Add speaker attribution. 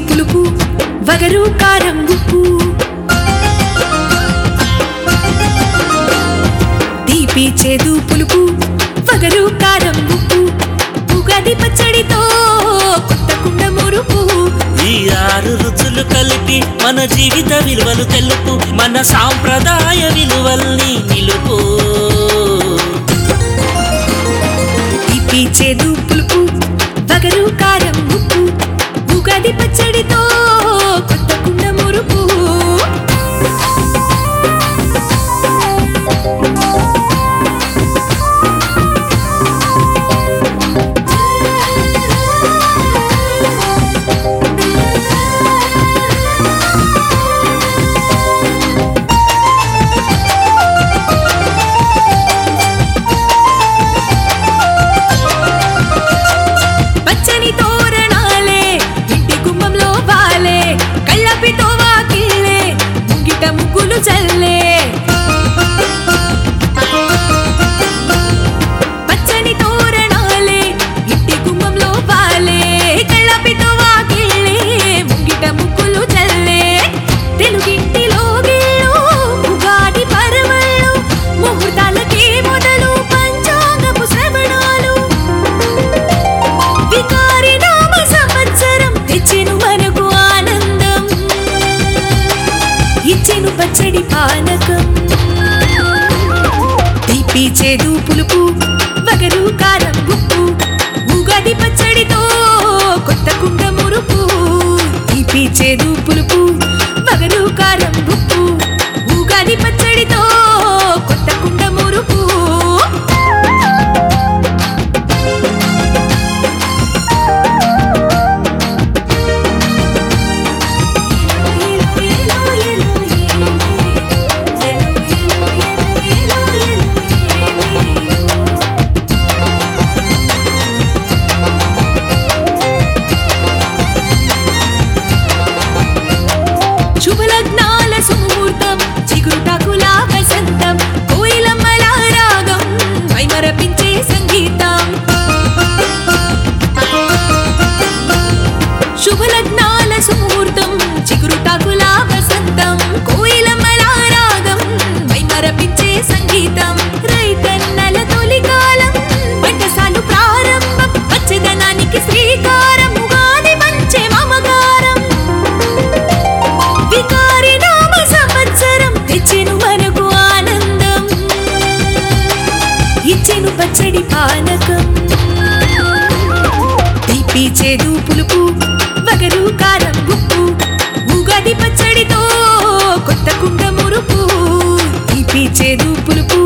Speaker 1: పులుపు వగరు కారం ఉప్పు తీపి చేదు పులుపు వగరు కారం ఉప్పు ఉగాది పచ్చడితో కొత్త కుండ మురుపు
Speaker 2: ఈ ఆరు రుచులు కలిపి మన జీవిత విలువలు తెలుపు మన సాంప్రదాయ విలువల్ని నిలుపు
Speaker 1: తీపి చేదు పులుపు వగరు కారం ఉప్పు ఉగాది పచ్చడితో కొత్త కుండ మురుపు పచ్చని తోరణాలే ఇంటి గుమ్మంలో వాలే కళ్ళపితో వాకిళ్ళే ముంగిట ముగ్గులు చల్లే పచ్చని తోరణాలే ఇంటి గుమ్మంలో వాలే కళ్ళపితో వాకిళ్ళే ముంగిట ముగ్గులు చల్లే తెలుగింటిలో గిళ్ళు ఉగాది పరమళ్ళు ముహూర్తాలకే మొదలు పంచాంగపు శ్రవణాలు వికారి నామ సంవత్సరం తెచ్చెను మనకు ఆనందం ఇచ్చెను పచ్చడి పానకం తీపి చేదు పులుపు వగరు కారం ఉప్పు ఉగాది పచ్చడితో కొత్త కుండ మురుపు తీపి చేదు పులుపు వగరు కారం ఉప్పు ఉగాది పచ్చడితో కొత్త కుండ మురుపు శుభలగ్నాల సుముహూర్తం చిగురుటాకుల వసంతం కోయిలమ్మల రాగం మైమరపించే సంగీతం శుభలగ్నాల సుముహూర్తం చిగురుటాకుల వసంతం కోయిలమ్మల రాగం మైమరపించే సంగీతం రైతన్నల తొలికాలం పంటసాలు ప్రారంభం పచ్చదనానికి శ్రీకారం ఉగాది మంచి మమకారం వికారి నామ సంవత్సరం తెచ్చెను మనకు ఆనందం ఇచ్చెను పచ్చడి పానకం తీపి చేదు పులుపు వగరు కారం ఉప్పు ఉగాది పచ్చడితో కొత్త కుండ మురుపు తీపి చేదు పులుపు